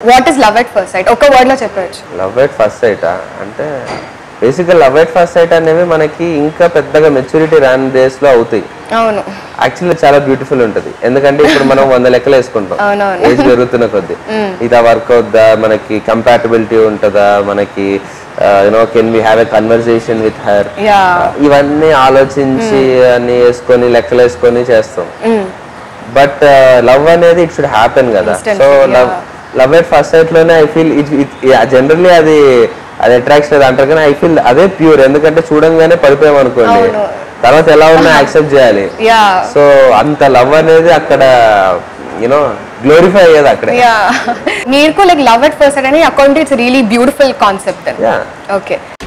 What is love at first sight ఒక word లో చెప్పవచ్చు లవ్ ఎట్ ఫస్ట్ సైట్ అంటే బేసిక్గా లవ్ ఎట్ ఫస్ట్ సైట్ అనేవి మనకి ఇంకా పెద్దగా మెచ్యూరిటీ రాని డేస్ లో అవుతాయి అవును యాక్చువల్లీ చాలా బ్యూటిఫుల్ ఉంటది ఎందుకంటే ఇప్పుడు మనం వంద లెక్కలు వేసుకుంటాం అవునవును. ఏజ్ పెరుగుతున్న కొద్దీ ఇదా వర్క్ అవుద్దా మనకి కంపాటబిలిటీ ఉంటుందా మనకి you know can we have a conversation with her yeah ఇవన్నీ ఆలోచించి అన్ని వేసుకొని లెక్కలు వేసుకొని చేస్తాం బట్ లవ్ అనేది ఇట్ షుడ్ హ్యాపెన్ కదా Instantly, so love yeah. Love at first sight లోనే ఐ ఫీల్ జనరల్లీ అది అది అట్రాక్షన్ అది అంటారు కానీ ఐ ఫీల్ అదే ప్యూర్ ఎందుకంటే చూడంగానే పడిపోయాం అనుకోండి అవును. తర్వాత ఎలా ఉన్నా యాక్సెప్ట్ చేయాలి యా సో అంత లవ్ అనేది అక్కడ యూనో గ్లోరిఫై అయ్యేది అక్కడే యా మీకు like love at first sight అని account it's really beautiful concept yeah okay